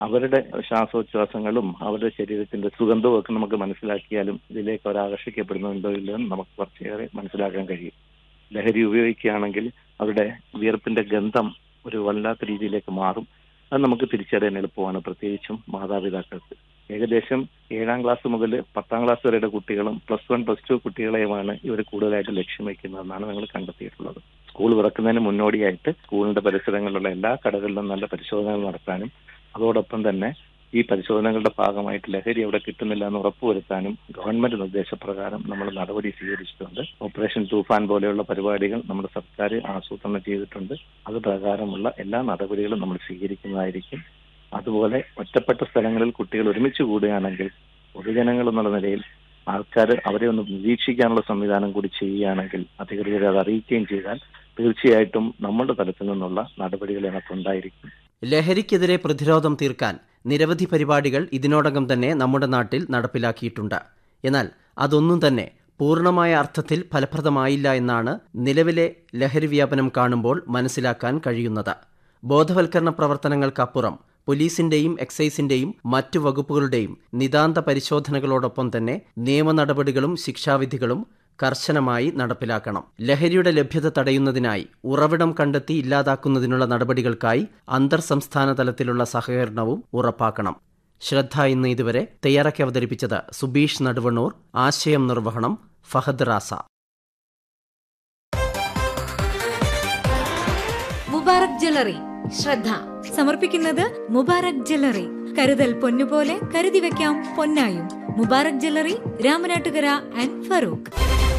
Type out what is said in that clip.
അവരുടെ ശ്വാസോച്ഛ്വാസങ്ങളും അവരുടെ ശരീരത്തിന്റെ സുഗന്ധവും ഒക്കെ നമുക്ക് മനസ്സിലാക്കിയാലും ഇതിലേക്ക് അവർ ആകർഷിക്കപ്പെടുന്നുണ്ടോ ഇല്ലയോ എന്ന് നമുക്ക് കുറച്ചേറെ മനസ്സിലാക്കാൻ കഴിയും ലഹരി ഉപയോഗിക്കുകയാണെങ്കിൽ അവരുടെ വിയർപ്പിന്റെ ഗന്ധം ഒരു വല്ലാത്ത രീതിയിലേക്ക് മാറും അത് നമുക്ക് തിരിച്ചറിയാൻ എളുപ്പമാണ് പ്രത്യേകിച്ചും മാതാപിതാക്കൾക്ക് ഏകദേശം ഏഴാം ക്ലാസ് മുതൽ പത്താം ക്ലാസ് വരെയുടെ കുട്ടികളും പ്ലസ് വൺ പ്ലസ് ടു കുട്ടികളെയുമാണ് ഇവർ കൂടുതലായിട്ട് ലക്ഷ്യം വയ്ക്കുന്നതെന്നാണ് ഞങ്ങൾ കണ്ടെത്തിയിട്ടുള്ളത് സ്കൂൾ തുറക്കുന്നതിന് മുന്നോടിയായിട്ട് സ്കൂളിന്റെ പരിസരങ്ങളിലുള്ള എല്ലാ കടകളിലും നല്ല പരിശോധനകൾ നടത്താനും അതോടൊപ്പം തന്നെ ഈ പരിശോധനകളുടെ ഭാഗമായിട്ട് ലഹരി അവിടെ കിട്ടുന്നില്ല എന്ന് ഉറപ്പുവരുത്താനും ഗവൺമെന്റ് നിർദ്ദേശപ്രകാരം നമ്മൾ നടപടി സ്വീകരിച്ചിട്ടുണ്ട് ഓപ്പറേഷൻ തൂഫാൻ പോലെയുള്ള പരിപാടികൾ നമ്മുടെ സർക്കാർ ആസൂത്രണം ചെയ്തിട്ടുണ്ട് അത് പ്രകാരമുള്ള എല്ലാ നടപടികളും നമ്മൾ സ്വീകരിക്കുന്നതായിരിക്കും അതുപോലെ ഒറ്റപ്പെട്ട സ്ഥലങ്ങളിൽ കുട്ടികൾ ഒരുമിച്ച് കൂടുകയാണെങ്കിൽ പൊതുജനങ്ങൾ എന്നുള്ള നിലയിൽ ആൾക്കാർ അവരെ ഒന്ന് നിരീക്ഷിക്കാനുള്ള സംവിധാനം കൂടി ചെയ്യുകയാണെങ്കിൽ അധികൃതരെ അത് അറിയിക്കുകയും ചെയ്താൽ തീർച്ചയായിട്ടും നമ്മുടെ തലത്തിൽ നിന്നുള്ള നടപടികൾ ഇതിനകത്തുണ്ടായിരിക്കും ലഹരിക്കെതിരെ പ്രതിരോധം തീർക്കാൻ നിരവധി പരിപാടികൾ ഇതിനോടകം തന്നെ നമ്മുടെ നാട്ടിൽ നടപ്പിലാക്കിയിട്ടുണ്ട് എന്നാൽ അതൊന്നും തന്നെ പൂർണ്ണമായ അർത്ഥത്തിൽ ഫലപ്രദമായില്ല എന്നാണ് നിലവിലെ ലഹരി വ്യാപനം കാണുമ്പോൾ മനസ്സിലാക്കാൻ കഴിയുന്നത് ബോധവൽക്കരണ പ്രവർത്തനങ്ങൾക്കപ്പുറം പോലീസിന്റെയും എക്സൈസിന്റെയും മറ്റു വകുപ്പുകളുടെയും നിതാന്ത പരിശോധനകളോടൊപ്പം തന്നെ നിയമ നടപടികളും ശിക്ഷാവിധികളും കർശനമായി നടപ്പിലാക്കണം ലഹരിയുടെ ലഭ്യത തടയുന്നതിനായി ഉറവിടം കണ്ടെത്തി ഇല്ലാതാക്കുന്നതിനുള്ള നടപടികൾക്കായി അന്തർ സംസ്ഥാന തലത്തിലുള്ള സഹകരണവും ഉറപ്പാക്കണം ശ്രദ്ധ ഇന്ന് ഇതുവരെ തയ്യാറാക്കി അവതരിപ്പിച്ചത് സുബീഷ് നടുവണ്ണൂർ ആശയം നിർവഹണം ഫഹദ് റാസ മുബാറക് ജ്വല്ലറി ശ്രദ്ധ സമർപ്പിക്കുന്നത് മുബാറക് ജ്വല്ലറി കരുതൽ പൊന്നുപോലെ കരുതി വെക്കാം പൊന്നായും മുബാറക് ജ്വല്ലറി രാമനാട്ടുകര ആൻഡ് ഫറൂഖ്